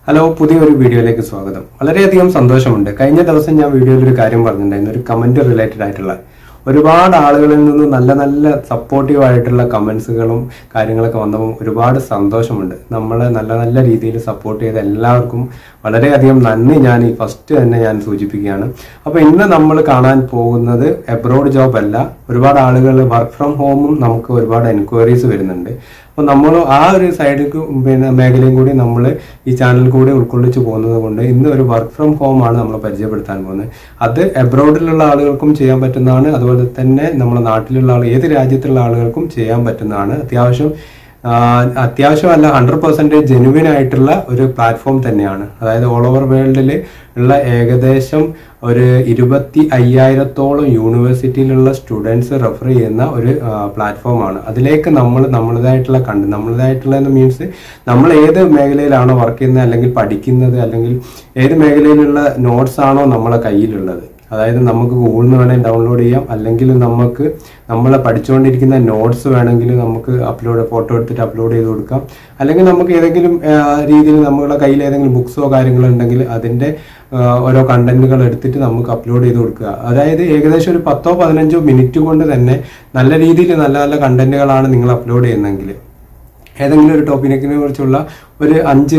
hello പുതിയൊരു വീഡിയോയിലേക്ക് സ്വാഗതം വളരെയധികം സന്തോഷമുണ്ട് കഴിഞ്ഞ ദിവസം ഞാൻ വീഡിയോയിൽ ഒരു കാര്യം പറഞ്ഞിട്ടുണ്ടായിരുന്നു ഒരു കമന്റ് റിലേറ്റഡ് ആയിട്ടുള്ള ഒരുപാട് ആളുകളിൽ നിന്ന് നല്ല നല്ല സപ്പോർട്ടീവ് ആയിട്ടുള്ള കമന്റ്സുകളും കാര്യങ്ങളൊക്കെ വന്നപ്പോൾ ഒരുപാട് സന്തോഷമുണ്ട് നമ്മളെ നല്ല നല്ല രീതിയിൽ സപ്പോർട്ട് ചെയ്ത എല്ലാവർക്കും വളരെയധികം നന്ദി ഞാൻ ഈ ഫസ്റ്റ് തന്നെ ഞാൻ സൂചിപ്പിക്കുകയാണ് അപ്പോൾ ഇന്ന് നമ്മൾ കാണാൻ പോകുന്നത് എബ്രോഡ് ജോബ് അല്ല ഒരുപാട് ആളുകൾ വർക്ക് ഫ്രം ഹോമും നമുക്ക് ഒരുപാട് എൻക്വയറീസ് വരുന്നുണ്ട് അപ്പോൾ നമ്മൾ ആ ഒരു സൈഡിൽ പിന്നെ മേഖലയും കൂടി നമ്മൾ ഈ ചാനൽ കൂടി ഉൾക്കൊള്ളിച്ച് പോകുന്നത് കൊണ്ട് ഇന്ന് ഒരു വർക്ക് ഫ്രം ഹോം ആണ് നമ്മൾ പരിചയപ്പെടുത്താൻ പോകുന്നത് അത് എബ്രോഡിലുള്ള ആളുകൾക്കും ചെയ്യാൻ പറ്റുന്നതാണ് അതുപോലെ തന്നെ നമ്മുടെ നാട്ടിലുള്ള ആൾ ഏത് രാജ്യത്തുള്ള ആളുകൾക്കും ചെയ്യാൻ പറ്റുന്നതാണ് അത്യാവശ്യം ആ, അത്യാവശ്യമല്ല ഹൺഡ്രഡ് പെർസെൻറ്റേജ് ജെനുവിൻ ആയിട്ടുള്ള ഒരു പ്ലാറ്റ്ഫോം തന്നെയാണ് അതായത് ഓൾ ഓവർ വേൾഡിൽ ഉള്ള ഏകദേശം ഒരു ഇരുപത്തി അയ്യായിരത്തോളം യൂണിവേഴ്സിറ്റിയിലുള്ള സ്റ്റുഡൻസ് റെഫർ ചെയ്യുന്ന ഒരു പ്ലാറ്റ്ഫോമാണ് അതിലേക്ക് നമ്മൾ നമ്മളതായിട്ടുള്ള കണ്ട് നമ്മളതായിട്ടുള്ള മീൻസ് നമ്മൾ ഏത് മേഖലയിലാണോ വർക്ക് ചെയ്യുന്നത് അല്ലെങ്കിൽ പഠിക്കുന്നത് അല്ലെങ്കിൽ ഏത് മേഖലയിലുള്ള നോട്ട്സ് ആണോ നമ്മളെ കയ്യിലുള്ളത് അതായത് നമുക്ക് ഗൂഗിളിൽ നിന്ന് വേണമെങ്കിൽ ഡൗൺലോഡ് ചെയ്യാം അല്ലെങ്കിൽ നമുക്ക് നമ്മൾ പഠിച്ചുകൊണ്ടിരിക്കുന്ന നോട്ട്സ് വേണമെങ്കിൽ നമുക്ക് അപ്ലോഡ് ഫോട്ടോ എടുത്തിട്ട് അപ്ലോഡ് ചെയ്ത് കൊടുക്കാം അല്ലെങ്കിൽ നമുക്ക് ഏതെങ്കിലും ആ, രീതിയിൽ നമ്മുടെ കയ്യിൽ ഏതെങ്കിലും ബുക്സോ കാര്യങ്ങളോ ഉണ്ടെങ്കിൽ അതിൻ്റെ ആ, ഓരോ കണ്ടന്റുകൾ എടുത്തിട്ട് നമുക്ക് അപ്ലോഡ് ചെയ്ത് കൊടുക്കുക അതായത് ഏകദേശം ഒരു പത്തോ പതിനഞ്ചോ മിനിറ്റ് കൊണ്ട് തന്നെ നല്ല രീതിയിൽ നല്ല നല്ല കണ്ടന്റുകളാണ് നിങ്ങൾ അപ്ലോഡ് ചെയ്യുന്നതെങ്കിൽ ഏതെങ്കിലും ഒരു ടോപ്പിനെ കുറിച്ചുള്ള ഒരു അഞ്ച്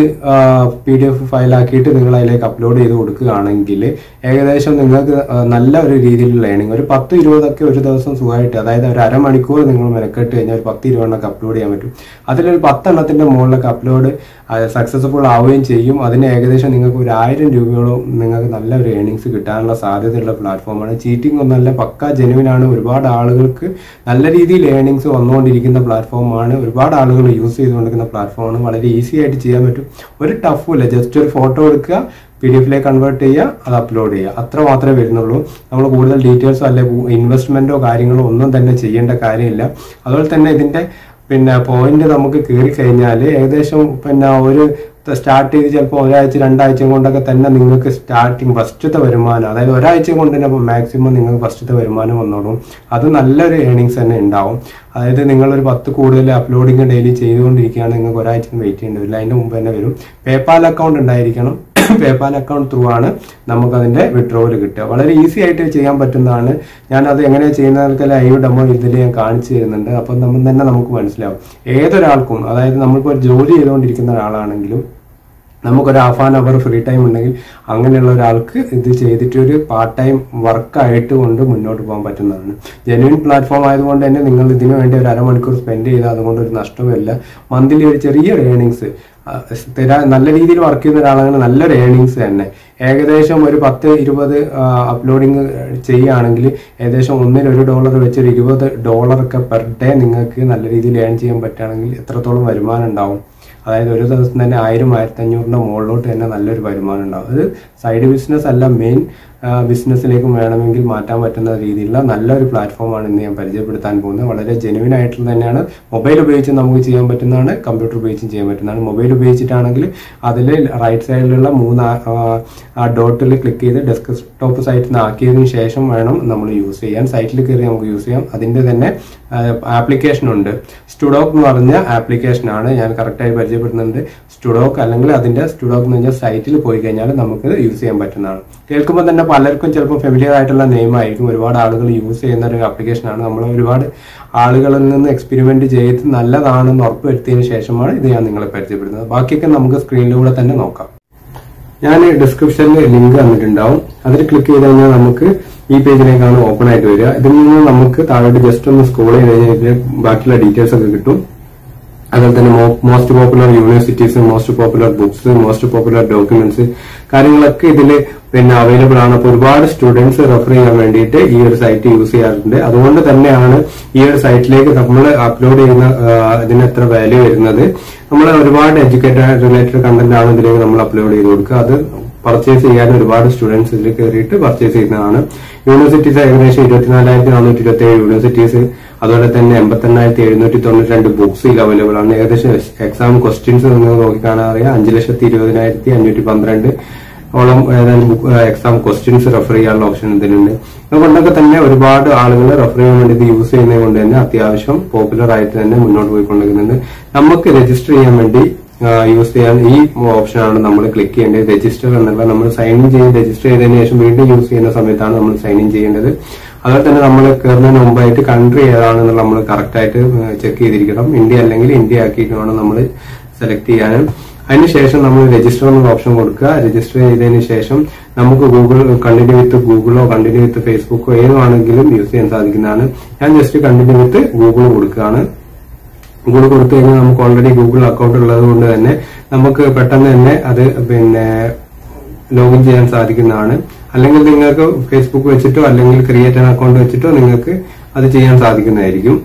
പി ഡി എഫ് ഫയലാക്കിയിട്ട് നിങ്ങൾ അതിലേക്ക് അപ്ലോഡ് ചെയ്ത് കൊടുക്കുകയാണെങ്കിൽ ഏകദേശം നിങ്ങൾക്ക് ആ, നല്ല ഒരു രീതിയിലുള്ള ഏണിംഗ് ഒരു പത്ത് ഇരുപതൊക്കെ ഒരു ദിവസം സുഖമായിട്ട് അതായത് ഒരു അരമണിക്കൂർ നിങ്ങൾ മെനക്കെട്ട് കഴിഞ്ഞാൽ ഒരു പത്ത് ഇരുപതെണ്ണൊക്കെ അപ്ലോഡ് ചെയ്യാൻ പറ്റും അതിലൊരു പത്തെണ്ണത്തിന്റെ മുകളിലൊക്കെ അപ്ലോഡ് സക്സസ്ഫുൾ ആവുകയും ചെയ്യും അതിന് ഏകദേശം നിങ്ങൾക്ക് ഒരു ആയിരം രൂപയോളം നിങ്ങൾക്ക് നല്ല ഒരു ഏണിങ്സ് കിട്ടാനുള്ള സാധ്യതയുള്ള പ്ലാറ്റ്ഫോമാണ് ചീറ്റിംഗ് ഒന്നല്ല പക്ക ജെനുവിൻ ആണ് ഒരുപാട് ആളുകൾക്ക് നല്ല രീതിയിൽ ഏണിങ്സ് വന്നുകൊണ്ടിരിക്കുന്ന പ്ലാറ്റ്ഫോമാണ് ഒരുപാട് ആളുകൾ യൂസ് ചെയ്തുകൊണ്ടിരിക്കുന്ന പ്ലാറ്റ്ഫോമാണ് വളരെ ഈസി ആയിട്ട് ചെയ്യാൻ പറ്റും ഒരു ടഫും ഇല്ല ജസ്റ്റ് ഒരു ഫോട്ടോ എടുക്കുക പി ഡി എഫിലേക്ക് കൺവേർട്ട് ചെയ്യുക അത് അപ്ലോഡ് ചെയ്യുക അത്ര മാത്രമേ വരുന്നുള്ളൂ നമ്മൾ കൂടുതൽ ഡീറ്റെയിൽസോ അല്ലെ ഇൻവെസ്റ്റ്മെന്റോ കാര്യങ്ങളോ ഒന്നും തന്നെ ചെയ്യേണ്ട കാര്യമില്ല അതുപോലെ തന്നെ ഇതിന്റെ പിന്നെ പോയിന്റ് നമുക്ക് കയറി കഴിഞ്ഞാൽ ഏകദേശം പിന്നെ ഒരു സ്റ്റാർട്ട് ചെയ്ത് ചിലപ്പോൾ ഒരാഴ്ച രണ്ടാഴ്ച കൊണ്ടൊക്കെ തന്നെ നിങ്ങൾക്ക് സ്റ്റാർട്ടിങ് ഫസ്റ്റത്തെ വരുമാനം അതായത് ഒരാഴ്ച കൊണ്ട് തന്നെ മാക്സിമം നിങ്ങൾക്ക് ഫസ്റ്റത്തെ വരുമാനം വന്നോളും അത് നല്ലൊരു ഏണിങ്സ് തന്നെ ഉണ്ടാവും അതായത് നിങ്ങളൊരു പത്ത് കൂടുതൽ അപ്ലോഡിങ് ഡെയിലി ചെയ്തുകൊണ്ടിരിക്കുകയാണ് നിങ്ങൾക്ക് ഒരാഴ്ച വെയിറ്റ് ചെയ്യേണ്ടി വരില്ല അതിന്റെ മുമ്പ് തന്നെ വരും പേപ്പാൽ അക്കൗണ്ട് ഉണ്ടായിരിക്കണം പേപ്പാൽ അക്കൗണ്ട് ത്രൂ ആണ് നമുക്കതിന്റെ വിഡ്രോവൽ കിട്ടുക വളരെ ഈസി ആയിട്ട് ചെയ്യാൻ പറ്റുന്നതാണ് ഞാൻ അത് എങ്ങനെയാണ് ചെയ്യുന്നതൊക്കെ ലൈവ് ഡെമോ ഇതിൽ ഞാൻ കാണിച്ചു തരുന്നുണ്ട് അപ്പം നമ്മൾ തന്നെ നമുക്ക് മനസ്സിലാവും ഏതൊരാൾക്കും അതായത് നമ്മളിപ്പോൾ ഒരു ജോലി ചെയ്തുകൊണ്ടിരിക്കുന്ന ഒരാളാണെങ്കിലും നമുക്കൊരു half an hour free time ഉണ്ടെങ്കിൽ അങ്ങനെയുള്ള ഒരാൾക്ക് ഇത് ചെയ്തിട്ട് ഒരു പാർട്ട് ടൈം വർക്കായിട്ട് കൊണ്ട് മുന്നോട്ട് പോകാൻ പറ്റുന്നതാണ് ജെന്യൂൻ പ്ലാറ്റ്ഫോം ആയതുകൊണ്ട് തന്നെ നിങ്ങൾ ഇതിനു വേണ്ടി ഒരു അരമണിക്കൂർ സ്പെൻഡ് ചെയ്താൽ അതുകൊണ്ട് ഒരു നഷ്ടമില്ല മന്ത്ലി ഒരു ചെറിയ ഏണിങ്സ് സ്ഥിര നല്ല രീതിയിൽ വർക്ക് ചെയ്യുന്ന ഒരാളാണ് നല്ലൊരു ഏണിങ്സ് തന്നെ ഏകദേശം ഒരു പത്ത് ഇരുപത് അപ്ലോഡിങ് ചെയ്യുകയാണെങ്കിൽ ഏകദേശം ഒന്നിൽ ഒരു ഡോളർ വെച്ച് ഒരു ഇരുപത് ഡോളറൊക്കെ പെർ ഡേ നിങ്ങൾക്ക് നല്ല രീതിയിൽ ഏൺ ചെയ്യാൻ പറ്റുകയാണെങ്കിൽ എത്രത്തോളം വരുമാനം ഉണ്ടാവും അതായത് ഒരു ദിവസം തന്നെ ആയിരം ആയിരത്തി അഞ്ഞൂറിന്റെ മുകളിലോട്ട് തന്നെ നല്ലൊരു വരുമാനം ഉണ്ടാവും അത് സൈഡ് ബിസിനസ് അല്ല മെയിൻ ബിസിനസ്സിലേക്കും വേണമെങ്കിൽ മാറ്റാൻ പറ്റുന്ന രീതിയിലുള്ള നല്ലൊരു പ്ലാറ്റ്ഫോമാണ് ഇന്ന് ഞാൻ പരിചയപ്പെടുത്താൻ പോകുന്നത് വളരെ ജെനുവിൻ ആയിട്ടുള്ള തന്നെയാണ് മൊബൈൽ ഉപയോഗിച്ച് നമുക്ക് ചെയ്യാൻ പറ്റുന്നതാണ് കമ്പ്യൂട്ടർ ഉപയോഗിച്ചും ചെയ്യാൻ പറ്റുന്നതാണ് മൊബൈൽ ഉപയോഗിച്ചിട്ടാണെങ്കിൽ അതിൽ റൈറ്റ് സൈഡിലുള്ള മൂന്ന് ആ ഡോട്ടിൽ ക്ലിക്ക് ചെയ്ത് ഡെസ്ക്ടോപ്പ് സൈറ്റിൽ നിന്ന് ആക്കിയതിനു ശേഷം വേണം നമ്മൾ യൂസ് ചെയ്യാൻ സൈറ്റിൽ കയറി നമുക്ക് യൂസ് ചെയ്യാം അതിന്റെ തന്നെ ആപ്ലിക്കേഷൻ ഉണ്ട് സ്റ്റുഡോക്ക് എന്ന് പറഞ്ഞ ആപ്ലിക്കേഷൻ ആണ് ഞാൻ കറക്റ്റായി പരിചയപ്പെടുന്നുണ്ട് സ്റ്റുഡോക്ക് അല്ലെങ്കിൽ അതിന്റെ സ്റ്റുഡോക്ക് എന്ന് പറഞ്ഞാൽ സൈറ്റിൽ പോയി കഴിഞ്ഞാൽ നമുക്ക് യൂസ് ചെയ്യാൻ പറ്റുന്നതാണ് കേൾക്കുമ്പോൾ തന്നെ പലർക്കും ചിലപ്പോൾ ഫെമിലിയർ ആയിട്ടുള്ള നെയിം ആയിരിക്കും ഒരുപാട് ആളുകൾ യൂസ് ചെയ്യുന്ന ഒരു ആപ്ലിക്കേഷൻ ആണ് നമ്മൾ ഒരുപാട് ആളുകളിൽ നിന്ന് എക്സ്പെരിമെന്റ് ചെയ്ത് നല്ലതാണെന്ന് ഉറപ്പുവരുത്തിയതിനു ശേഷമാണ് ഇത് ഞാൻ നിങ്ങളെ പരിചയപ്പെടുന്നത് ബാക്കിയൊക്കെ നമുക്ക് സ്ക്രീനിലൂടെ തന്നെ നോക്കാം ഞാൻ ഡിസ്ക്രിപ്ഷനിൽ ലിങ്ക് തന്നിട്ടുണ്ടാവും അതിൽ ക്ലിക്ക് ചെയ്ത് കഴിഞ്ഞാൽ നമുക്ക് ഈ പേജിലേക്കാണ് ഓപ്പൺ ആയിട്ട് വരിക ഇതിൽ നിന്ന് നമുക്ക് താഴോട്ട് ജസ്റ്റ് ഒന്ന് സ്ക്രോൾ ചെയ്ത് കഴിഞ്ഞാൽ ഇതിൽ ബാക്കിയുള്ള ഡീറ്റെയിൽസ് ഒക്കെ കിട്ടും അതുപോലെ തന്നെ most popular universities most popular books most popular documents കാര്യങ്ങളൊക്കെ ഇതിൽ പിന്നെ അവൈലബിൾ ആണ് അപ്പോൾ ഒരുപാട് സ്റ്റുഡൻസ് റെഫർ ചെയ്യാൻ വേണ്ടിയിട്ട് ഈ ഒരു സൈറ്റ് യൂസ് ചെയ്യാറുണ്ട് അതുകൊണ്ട് തന്നെയാണ് ഈ ഒരു സൈറ്റിലേക്ക് നമ്മൾ അപ്ലോഡ് ചെയ്യുന്ന ആ, ഇതിന് എത്ര വാല്യൂ വരുന്നത് നമ്മൾ ഒരുപാട് എഡ്യൂക്കേറ്റഡ് റിലേറ്റഡ് കണ്ടന്റ് ആണ് ഇതിലേക്ക് നമ്മൾ അപ്ലോഡ് ചെയ്ത് കൊടുക്കുക അത് പർച്ചേസ് ചെയ്യാൻ ഒരുപാട് സ്റ്റുഡൻസ് ഇതിൽ കയറിയിട്ട് പർച്ചേസ് ചെയ്യുന്നതാണ് യൂണിവേഴ്സിറ്റീസ് ഏകദേശം ഇരുപത്തിനാലായിരത്തി നാനൂറ്റി ഇരുപത്തി ഏഴ് യൂണിവേഴ്സിറ്റീസ് അതുപോലെ തന്നെ എൺപത്തെണ്ണായിരത്തി എഴുന്നൂറ്റി തൊണ്ണൂറ്റി രണ്ട് ബുക്സ് ഇതിൽ അവൈലബിൾ ആണ് ഏകദേശം എക്സാം ക്വസ്റ്റ്യൻസ് നിങ്ങൾ നോക്കിക്കാണാൻ അറിയാം അഞ്ച് ലക്ഷത്തി ഇരുപതിനായിരത്തി അഞ്ഞൂറ്റി പന്ത്രണ്ട് ഓളം ഏതായാലും എക്സാം ക്വസ്റ്റ്യൻസ് റെഫർ ചെയ്യാനുള്ള ഓപ്ഷൻ ഇതിലുണ്ട് അതുകൊണ്ടൊക്കെ തന്നെ ഒരുപാട് ആളുകൾ റെഫർ ചെയ്യാൻ വേണ്ടി ഇത് യൂസ് ചെയ്യുന്നത് കൊണ്ട് തന്നെ അത്യാവശ്യം പോപ്പുലർ ആയിട്ട് തന്നെ മുന്നോട്ട് പോയിക്കൊണ്ടിരിക്കുന്നുണ്ട് നമുക്ക് രജിസ്റ്റർ ചെയ്യാൻ വേണ്ടി യൂസ് ചെയ്യാൻ ഈ ഓപ്ഷനാണ് നമ്മൾ ക്ലിക്ക് ചെയ്യേണ്ടത് രജിസ്റ്റർ എന്നുള്ള നമ്മൾ സൈൻ ഇൻ ചെയ്ത് രജിസ്റ്റർ ചെയ്തതിനു ശേഷം വീണ്ടും യൂസ് ചെയ്യുന്ന സമയത്താണ് നമ്മൾ സൈൻ ഇൻ ചെയ്യേണ്ടത് അതുപോലെ തന്നെ നമ്മൾ കയറുന്നതിന് മുമ്പായിട്ട് കൺട്രി ഏതാണെന്നുള്ള നമ്മൾ കറക്റ്റ് ആയിട്ട് ചെക്ക് ചെയ്തിരിക്കണം ഇന്ത്യ അല്ലെങ്കിൽ ഇന്ത്യ ആക്കിയിട്ട് വേണം നമ്മൾ സെലക്ട് ചെയ്യാനും അതിനുശേഷം നമ്മൾ രജിസ്റ്റർ എന്നുള്ള ഓപ്ഷൻ കൊടുക്കുക രജിസ്റ്റർ ചെയ്തതിന് ശേഷം നമുക്ക് ഗൂഗിൾ കണ്ടിന്യൂ വിത്ത് ഗൂഗിളോ കണ്ടിന്യൂ വിത്ത് ഫേസ്ബുക്കോ ഏതുവാണെങ്കിലും യൂസ് ചെയ്യാൻ സാധിക്കുന്നതാണ് ഞാൻ ജസ്റ്റ് കണ്ടിന്യൂ വിത്ത് ഗൂഗിൾ കൊടുക്കുകയാണ് ഗൂഗിൾ കൊടുത്തു കഴിഞ്ഞാൽ നമുക്ക് ഓൾറെഡി ഗൂഗിൾ അക്കൗണ്ട് ഉള്ളത് കൊണ്ട് തന്നെ നമുക്ക് പെട്ടെന്ന് തന്നെ അത് പിന്നെ ലോഗിൻ ചെയ്യാൻ സാധിക്കുന്നതാണ് അല്ലെങ്കിൽ നിങ്ങൾക്ക് ഫേസ്ബുക്ക് വെച്ചിട്ടോ അല്ലെങ്കിൽ ക്രിയേറ്റ് ആൻ അക്കൗണ്ട് വെച്ചിട്ടോ നിങ്ങൾക്ക് അത് ചെയ്യാൻ സാധിക്കുന്നതായിരിക്കും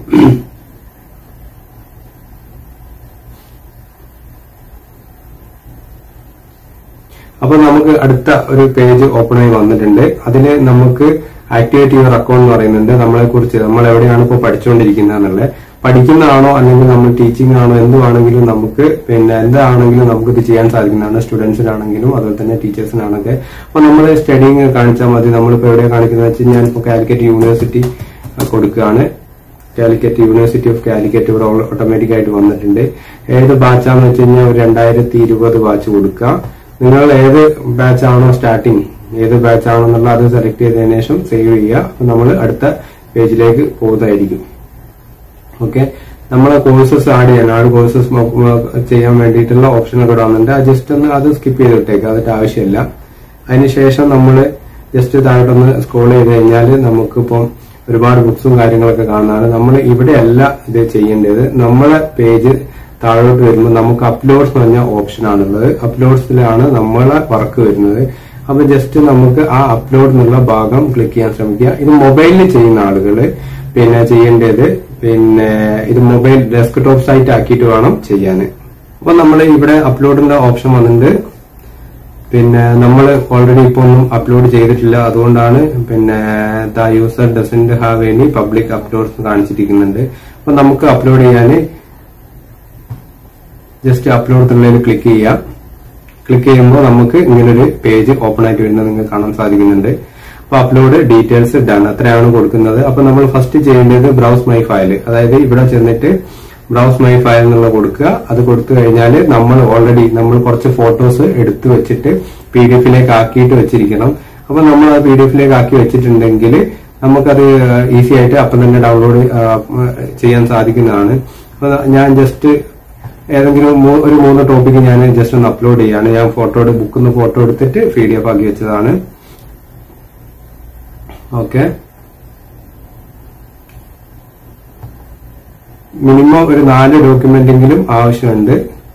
അപ്പൊ നമുക്ക് അടുത്ത ഒരു പേജ് ഓപ്പൺ ആയി വന്നിട്ടുണ്ട് അതിൽ നമുക്ക് ആക്ടിവേറ്റ് യുവർ അക്കൗണ്ട് എന്ന് പറയുന്നുണ്ട് നമ്മളെ കുറിച്ച് നമ്മൾ എവിടെയാണ് ഇപ്പോൾ പഠിച്ചുകൊണ്ടിരിക്കുന്നത് എന്നുള്ളത് പഠിക്കുന്നതാണോ അല്ലെങ്കിൽ നമ്മൾ ടീച്ചിങ് ആണോ എന്തുവാണെങ്കിലും നമുക്ക് പിന്നെ എന്താണെങ്കിലും നമുക്ക് ഇത് ചെയ്യാൻ സാധിക്കുന്നതാണ് സ്റ്റുഡൻസിനാണെങ്കിലും അതുപോലെ തന്നെ ടീച്ചേഴ്സിനാണൊക്കെ അപ്പൊ നമ്മൾ സ്റ്റഡിങ് കാണിച്ചാൽ മതി നമ്മളിപ്പോ എവിടെയാണ് കാണിക്കുന്നത് വെച്ചാൽ ഞാനിപ്പോ കാലിക്കറ്റ് യൂണിവേഴ്സിറ്റി കൊടുക്കുകയാണ് കാലിക്കറ്റ് യൂണിവേഴ്സിറ്റി ഓഫ് കാലിക്കറ്റ് ഇവിടെ ഓട്ടോമാറ്റിക് ആയിട്ട് വന്നിട്ടുണ്ട് ഏത് ബാച്ചാന്ന് വെച്ച് കഴിഞ്ഞാൽ ഒരു രണ്ടായിരത്തി ഇരുപത് ബാച്ച് കൊടുക്കുക നിങ്ങൾ ഏത് ബാച്ച് ആണോ സ്റ്റാർട്ടിങ് ഏത് ബാച്ച് ആണോ എന്നുള്ള അത് സെലക്ട് ചെയ്തതിനു ശേഷം സേവ് ചെയ്യുക അപ്പൊ നമ്മൾ അടുത്ത പേജിലേക്ക് പോകുന്നതായിരിക്കും ഓക്കെ നമ്മളെ കോഴ്സസ് ആഡ് ചെയ്യാൻ ആഡ് കോഴ്സസ് ചെയ്യാൻ വേണ്ടിയിട്ടുള്ള ഓപ്ഷനൊക്കെ ഇവിടെ വന്നിട്ടുണ്ട് അത് ജസ്റ്റ് ഒന്ന് അത് സ്കിപ്പ് ചെയ്ത് വിട്ടേക്ക് അതിന്റെ ആവശ്യമില്ല അതിനുശേഷം നമ്മൾ ജസ്റ്റ് താഴോട്ടൊന്ന് സ്ക്രോൾ ചെയ്ത് കഴിഞ്ഞാൽ നമുക്കിപ്പം ഒരുപാട് ബുക്സും കാര്യങ്ങളൊക്കെ കാണുന്നതാണ് നമ്മൾ ഇവിടെയല്ല ഇത് ചെയ്യേണ്ടത് നമ്മളെ പേജ് താഴോട്ട് വരുമ്പോൾ നമുക്ക് അപ്ലോഡ്സ് എന്ന് പറഞ്ഞ ഓപ്ഷൻ ആണുള്ളത് അപ്ലോഡ്സിലാണ് നമ്മളെ വർക്ക് വരുന്നത് അപ്പൊ ജസ്റ്റ് നമുക്ക് ആ അപ്ലോഡ് എന്നുള്ള ഭാഗം ക്ലിക്ക് ചെയ്യാൻ ശ്രമിക്കുക ഇത് മൊബൈലിൽ ചെയ്യുന്ന ആളുകൾ പിന്നെ ചെയ്യേണ്ടത് പിന്നെ ഇത് മൊബൈൽ ഡെസ്ക്ടോപ്പ് സൈറ്റ് ആക്കിയിട്ട് വേണം ചെയ്യാൻ അപ്പൊ നമ്മൾ ഇവിടെ അപ്ലോഡിന്റെ ഓപ്ഷൻ വന്നിട്ടുണ്ട് പിന്നെ നമ്മൾ ഓൾറെഡി ഇപ്പൊ ഒന്നും അപ്ലോഡ് ചെയ്തിട്ടില്ല അതുകൊണ്ടാണ് പിന്നെ the user doesn't have any public uploads കാണിച്ചിരിക്കുന്നുണ്ട് അപ്പൊ നമുക്ക് അപ്ലോഡ് ചെയ്യാൻ ജസ്റ്റ് അപ്ലോഡ് എന്നുള്ളതിൽ ക്ലിക്ക് ചെയ്യാം ക്ലിക്ക് ചെയ്യുമ്പോൾ നമുക്ക് ഇങ്ങനൊരു പേജ് ഓപ്പൺ ആയിട്ട് വരുന്നത് നിങ്ങൾക്ക് കാണാൻ സാധിക്കുന്നുണ്ട് അപ്പൊ അപ്ലോഡ് ഡീറ്റെയിൽസ് ഡൺ അത്രയാണ് കൊടുക്കുന്നത് അപ്പൊ നമ്മൾ ഫസ്റ്റ് ചെയ്യേണ്ടത് ബ്രൗസ് മൈ ഫയൽ അതായത് ഇവിടെ ചെന്നിട്ട് ബ്രൗസ് മൈ ഫയൽ എന്നുള്ള കൊടുക്കുക അത് കൊടുത്തു കഴിഞ്ഞാൽ നമ്മൾ ഓൾറെഡി നമ്മൾ കുറച്ച് ഫോട്ടോസ് എടുത്തു വെച്ചിട്ട് പി ഡി എഫിലേക്ക് ആക്കിയിട്ട് വെച്ചിരിക്കണം അപ്പൊ നമ്മൾ ആ പി ഡി എഫിലേക്ക് ആക്കി വെച്ചിട്ടുണ്ടെങ്കിൽ നമുക്കത് ഈസി ആയിട്ട് അപ്പം തന്നെ ഡൗൺലോഡ് ചെയ്യാൻ സാധിക്കുന്നതാണ് അപ്പൊ ഞാൻ ജസ്റ്റ് ഏതെങ്കിലും മൂ- ഒരു മൂന്ന് ടോപ്പിക്ക് ഞാൻ ജസ്റ്റ് ഒന്ന് അപ്ലോഡ് ചെയ്യാണ് ഞാൻ ഫോട്ടോ ബുക്കിൽ നിന്ന് ഫോട്ടോ എടുത്തിട്ട് പി ഡി എഫ് ആക്കി വെച്ചതാണ് ഓക്കെ മിനിമം ഒരു നാല് ഡോക്യുമെന്റെങ്കിലും ആവശ്യമുണ്ട്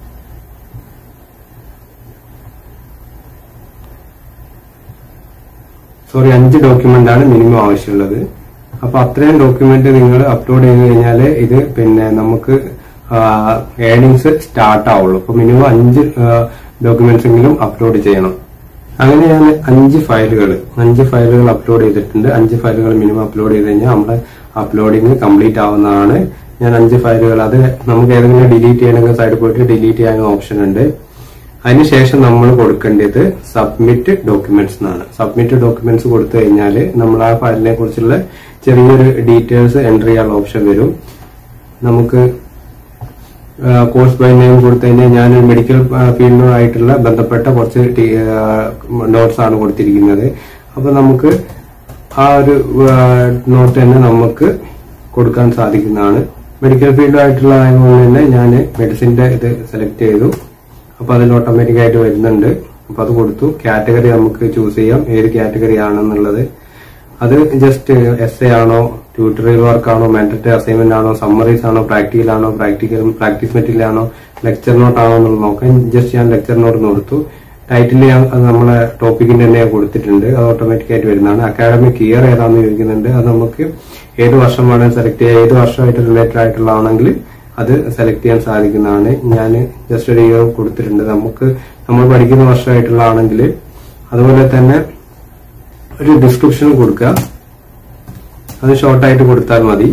സോറി അഞ്ച് ഡോക്യുമെന്റ് ആണ് മിനിമം ആവശ്യമുള്ളത് അപ്പൊ അത്രയും ഡോക്യുമെന്റ് നിങ്ങൾ അപ്ലോഡ് ചെയ്ത് കഴിഞ്ഞാൽ ഇത് പിന്നെ നമുക്ക് ഏണിങ്സ് സ്റ്റാർട്ട് ആവുള്ളൂ അപ്പൊ മിനിമം അഞ്ച് ഡോക്യുമെന്റ്സ് എങ്കിലും അപ്ലോഡ് ചെയ്യണം അങ്ങനെ ഞാൻ അഞ്ച് ഫയലുകൾ അഞ്ച് ഫയലുകൾ അപ്ലോഡ് ചെയ്തിട്ടുണ്ട് അഞ്ച് ഫയലുകൾ മിനിമം അപ്ലോഡ് ചെയ്ത് കഴിഞ്ഞാൽ നമ്മുടെ അപ്ലോഡിങ് കംപ്ലീറ്റ് ആവുന്നതാണ് ഞാൻ അഞ്ച് ഫയലുകൾ അത് നമുക്ക് ഏതെങ്കിലും ഡിലീറ്റ് ചെയ്യണമെങ്കിൽ സൈഡിൽ പോയിട്ട് ഡിലീറ്റ് ചെയ്യാനും ഓപ്ഷൻ ഉണ്ട് അതിനുശേഷം നമ്മൾ കൊടുക്കേണ്ടത് സബ്മിറ്റ് ഡോക്യുമെന്റ്സ് എന്നാണ് സബ്മിറ്റ് ഡോക്യുമെന്റ്സ് കൊടുത്തു കഴിഞ്ഞാൽ നമ്മൾ ആ ഫയലിനെ കുറിച്ചുള്ള ചെറിയൊരു ഡീറ്റെയിൽസ് എൻട്രി ചെയ്യാനുള്ള ഓപ്ഷൻ വരും നമുക്ക് കോഴ്സ് ബൈ നെയിം കൊടുത്തു കഴിഞ്ഞാൽ ഞാൻ മെഡിക്കൽ ഫീൽഡുമായിട്ടുള്ള ബന്ധപ്പെട്ട കുറച്ച് നോട്ട്സ് ആണ് കൊടുത്തിരിക്കുന്നത് അപ്പൊ നമുക്ക് ആ ഒരു നോട്ട് തന്നെ നമുക്ക് കൊടുക്കാൻ സാധിക്കുന്നതാണ് മെഡിക്കൽ ഫീൽഡുമായിട്ടുള്ള ആയതുകൊണ്ട് തന്നെ ഞാൻ മെഡിസിന്റെ ഇത് സെലക്ട് ചെയ്തു അപ്പൊ അതിൽ ഓട്ടോമാറ്റിക് ആയിട്ട് വരുന്നുണ്ട് അപ്പൊ അത് കൊടുത്തു കാറ്റഗറി നമുക്ക് ചൂസ് ചെയ്യാം ഏത് കാറ്റഗറി ആണെന്നുള്ളത് അത് ജസ്റ്റ് എസ് എ ആണോ ട്യൂട്ടോറിയൽ വർക്ക് ആണോ മാൻഡറ്ററി അസൈൻമെന്റ് ആണോ സമ്മറീസ് ആണോ പ്രാക്ടിക്കൽ ആണോ പ്രാക്ടിക്കൽ പ്രാക്ടീസ് മെറ്റീരിയൽ ആണോ ലെക്ചർ നോട്ട് ആണോ എന്നുള്ളത് നോക്കാം ജസ്റ്റ് ഞാൻ ലെക്ചർ നോട്ട് കൊടുത്തു ടൈറ്റിൽ ഞാൻ അത് നമ്മളെ ടോപ്പിക്കിന്റെ തന്നെ കൊടുത്തിട്ടുണ്ട് അത് ഓട്ടോമാറ്റിക് ആയിട്ട് വരുന്നതാണ് അക്കാഡമിക് ഇയർ ഏതാണെന്ന് ചോദിക്കുന്നുണ്ട് അത് നമുക്ക് ഏത് വർഷം വേണമെങ്കിൽ സെലക്ട് ചെയ്യാം ഏത് വർഷമായിട്ട് റിലേറ്റഡ് ആയിട്ടുള്ളതാണെങ്കിൽ അത് സെലക്ട് ചെയ്യാൻ സാധിക്കുന്നതാണ് ഞാൻ ജസ്റ്റ് ഒരു ഇയർ കൊടുത്തിട്ടുണ്ട് നമുക്ക് നമ്മൾ പഠിക്കുന്ന വർഷമായിട്ടുള്ളതാണെങ്കിൽ അതുപോലെ തന്നെ ഒരു ഡിസ്ക്രിപ്ഷൻ കൊടുക്കുക അത് ഷോർട്ടായിട്ട് കൊടുത്താൽ മതി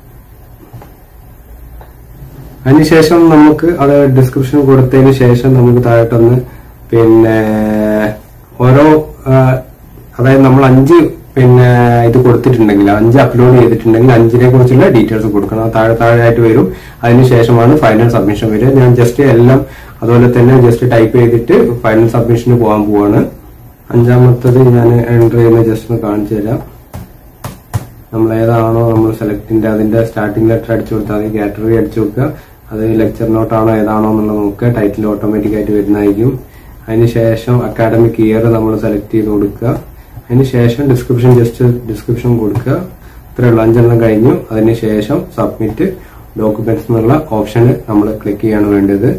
അതിനുശേഷം നമുക്ക് അത് ഡിസ്ക്രിപ്ഷൻ കൊടുത്തതിന് ശേഷം നമുക്ക് താഴോട്ടൊന്ന് പിന്നെ ഓരോ ആ, അതായത് നമ്മൾ അഞ്ച് പിന്നെ ഇത് കൊടുത്തിട്ടുണ്ടെങ്കിൽ അഞ്ച് അപ്ലോഡ് ചെയ്തിട്ടുണ്ടെങ്കിൽ അഞ്ചിനെ കുറിച്ചുള്ള ഡീറ്റെയിൽസ് കൊടുക്കണം അത് താഴെ താഴെ ആയിട്ട് വരും അതിനുശേഷമാണ് ഫൈനൽ സബ്മിഷൻ വരിക ഞാൻ ജസ്റ്റ് എല്ലാം അതുപോലെ തന്നെ ജസ്റ്റ് ടൈപ്പ് ചെയ്തിട്ട് ഫൈനൽ സബ്മിഷന് പോകാൻ പോവാണ് അഞ്ചാമത്തത് ഞാൻ എൻ്റർ ചെയ്യുന്ന ജസ്റ്റ് ഒന്ന് കാണിച്ചു തരാം നമ്മൾ ഏതാണോ നമ്മൾ സെലക്ടിന്റെ അതിന്റെ സ്റ്റാർട്ടിംഗ് ലെറ്റർ അടിച്ചു കൊടുത്താൽ മതി കാറ്റഗറി അടിച്ചു നോക്കുക അത് ലെക്ചർ നോട്ടാണോ ഏതാണോ എന്നുള്ളത് നോക്കുക ടൈറ്റിൽ ഓട്ടോമാറ്റിക് ആയിട്ട് വരുന്നതായിരിക്കും അതിനുശേഷം അക്കാഡമിക് ഇയർ നമ്മൾ സെലക്ട് ചെയ്ത് കൊടുക്കുക അതിനുശേഷം ഡിസ്ക്രിപ്ഷൻ ജസ്റ്റ് ഡിസ്ക്രിപ്ഷൻ കൊടുക്കുക ഇത്രയേ ഉള്ളൂ അഞ്ചെണ്ണം കഴിഞ്ഞു അതിനുശേഷം സബ്മിറ്റ് ഡോക്യുമെന്റ്സ് എന്നുള്ള ഓപ്ഷന് നമ്മൾ ക്ലിക്ക് ചെയ്യാണ് വേണ്ടത്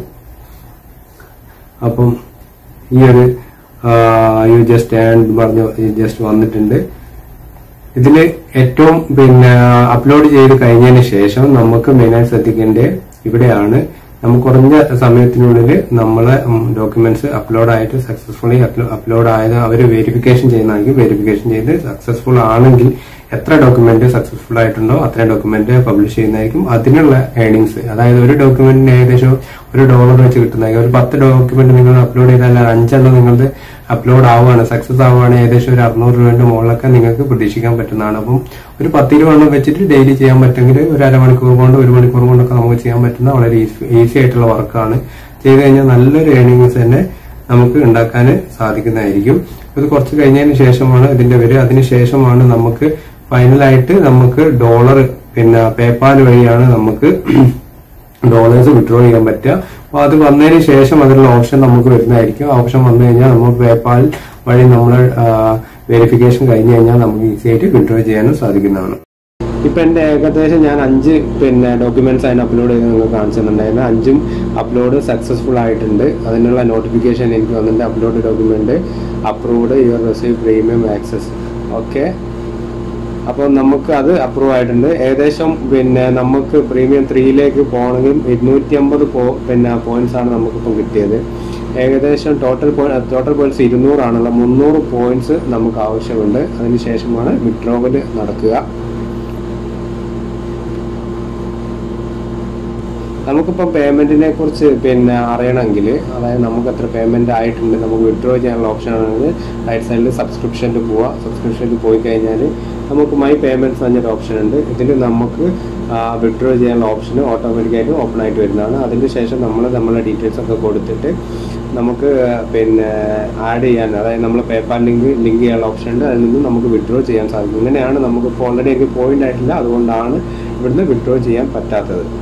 അപ്പം ഈ ഒരു യു ജസ്റ്റ് ആൻഡ് പറഞ്ഞു ജസ്റ്റ് വന്നിട്ടുണ്ട് ഇതില് ഏറ്റവും പിന്നെ അപ്ലോഡ് ചെയ്ത് കഴിഞ്ഞതിന് ശേഷം നമുക്ക് മെയിനായി ശ്രദ്ധിക്കേണ്ടത് ഇവിടെയാണ് നമുക്ക് കുറഞ്ഞ സമയത്തിനുള്ളിൽ നമ്മളെ ഡോക്യുമെന്റ്സ് അപ്ലോഡ് ആയിട്ട് സക്സസ്ഫുള്ളി അപ്ലോഡ് ആയത് അവർ വെരിഫിക്കേഷൻ ചെയ്യുന്നതായിരിക്കും വെരിഫിക്കേഷൻ ചെയ്ത് സക്സസ്ഫുൾ ആണെങ്കിൽ എത്ര ഡോക്യുമെന്റ് സക്സസ്ഫുൾ ആയിട്ടുണ്ടോ അത്രയും ഡോക്യുമെന്റ് പബ്ലിഷ് ചെയ്യുന്നതായിരിക്കും അതിനുള്ള ഏണിങ്സ് അതായത് ഒരു ഡോക്യുമെന്റിന് ഏകദേശം ഒരു ഡോളർ വെച്ച് കിട്ടുന്നതായിരിക്കും ഒരു പത്ത് ഡോക്യുമെന്റ് നിങ്ങൾ അപ്ലോഡ് ചെയ്താൽ അഞ്ചെണ്ണം നിങ്ങളുടെ അപ്ലോഡ് ആവുകയാണ് സക്സസ് ആവുകയാണ് ഏകദേശം ഒരു അറുന്നൂറ് രൂപയുടെ മുകളിലൊക്കെ നിങ്ങൾക്ക് പ്രതീക്ഷിക്കാൻ പറ്റുന്നതാണ് അപ്പം ഒരു പത്ത് രൂപ എണ്ണം വെച്ചിട്ട് ഡെയിലി ചെയ്യാൻ പറ്റുമെങ്കിൽ ഒരു അരമണിക്കൂർ കൊണ്ട് ഒരു മണിക്കൂർ കൊണ്ടൊക്കെ നമുക്ക് ചെയ്യാൻ പറ്റുന്ന വളരെ ഈസി ആയിട്ടുള്ള വർക്കാണ് ചെയ്ത് കഴിഞ്ഞാൽ നല്ലൊരു ഏണിങ്സ് തന്നെ നമുക്ക് ഉണ്ടാക്കാൻ സാധിക്കുന്നതായിരിക്കും ഇത് കുറച്ച് കഴിഞ്ഞതിന് ശേഷമാണ് ഇതിന്റെ വരിക അതിന് ശേഷമാണ് നമുക്ക് ഫൈനലായിട്ട് നമുക്ക് ഡോളർ പിന്നെ പേപ്പാൽ വഴിയാണ് നമുക്ക് ഡോളേഴ്സ് വിഡ്രോ ചെയ്യാൻ പറ്റുക അപ്പോൾ അത് വന്നതിന് ശേഷം അതിനുള്ള ഓപ്ഷൻ നമുക്ക് വരുന്നതായിരിക്കും ഓപ്ഷൻ വന്നു കഴിഞ്ഞാൽ നമുക്ക് പേപ്പാൽ വഴി നമ്മൾ വെരിഫിക്കേഷൻ കഴിഞ്ഞ് കഴിഞ്ഞാൽ നമുക്ക് ഈസി ആയിട്ട് വിഡ്രോ ചെയ്യാനും സാധിക്കുന്നതാണ് ഇപ്പൊ എന്റെ ഏകദേശം ഞാൻ അഞ്ച് പിന്നെ ഡോക്യുമെന്റ്സ് അതിന് അപ്ലോഡ് ചെയ്ത് നിങ്ങൾക്ക് കാണിച്ചിട്ടുണ്ടായിരുന്നു അഞ്ചും അപ്ലോഡ് സക്സസ്ഫുൾ ആയിട്ടുണ്ട് അതിനുള്ള നോട്ടിഫിക്കേഷൻ എനിക്ക് വന്നിട്ടുണ്ട് upload document approved your receive premium access okay അപ്പോൾ നമുക്ക് അത് അപ്രൂവ് ആയിട്ടുണ്ട് ഏകദേശം പിന്നെ നമുക്ക് പ്രീമിയം ത്രീയിലേക്ക് പോകണമെങ്കിൽ ഇരുന്നൂറ്റി അമ്പത് പോ പിന്നെ പോയിന്റ്സ് ആണ് നമുക്കിപ്പം കിട്ടിയത് ഏകദേശം ടോട്ടൽ ടോട്ടൽ പോയിന്റ്സ് ഇരുന്നൂറാണല്ലോ മുന്നൂറ് പോയിന്റ്സ് നമുക്ക് ആവശ്യമുണ്ട് അതിനുശേഷമാണ് വിഡ്രോവൽ നടക്കുക നമുക്കിപ്പം പേയ്മെന്റിനെ കുറിച്ച് പിന്നെ അറിയണമെങ്കിൽ അതായത് നമുക്ക് എത്ര പേയ്മെന്റ് ആയിട്ടുണ്ട് നമുക്ക് വിഡ്രോ ചെയ്യാനുള്ള ഓപ്ഷൻ ആണെങ്കിൽ റൈറ്റ് സൈഡിൽ സബ്സ്ക്രിപ്ഷനിൽ പോവുക സബ്സ്ക്രിപ്ഷനിൽ പോയി കഴിഞ്ഞാൽ നമുക്ക് മൈ പേയ്മെന്റ്സ് എന്നൊരു ഓപ്ഷൻ ഉണ്ട് ഇതിൽ നമുക്ക് വിഡ്രോ ചെയ്യാനുള്ള ഓപ്ഷൻ ഓട്ടോമാറ്റിക്കായിട്ട് ഓപ്പൺ ആയിട്ട് വരുന്നതാണ് അതിന് ശേഷം നമ്മൾ നമ്മളെ ഡീറ്റെയിൽസ് ഒക്കെ കൊടുത്തിട്ട് നമുക്ക് പിന്നെ ആഡ് ചെയ്യാൻ അതായത് നമ്മൾ പേപ്പാൽ ലിങ്ക് ലിങ്ക് ചെയ്യാനുള്ള ഓപ്ഷൻ ഉണ്ട് അതിൽ നിന്ന് നമുക്ക് വിഡ്രോ ചെയ്യാൻ സാധിക്കും ഇങ്ങനെയാണ് നമുക്ക് ഇപ്പോൾ ഓൾറെഡി എനിക്ക് പോയിന്റ് ആയിട്ടില്ല അതുകൊണ്ടാണ് ഇവിടുന്ന് വിഡ്രോ ചെയ്യാൻ പറ്റാത്തത്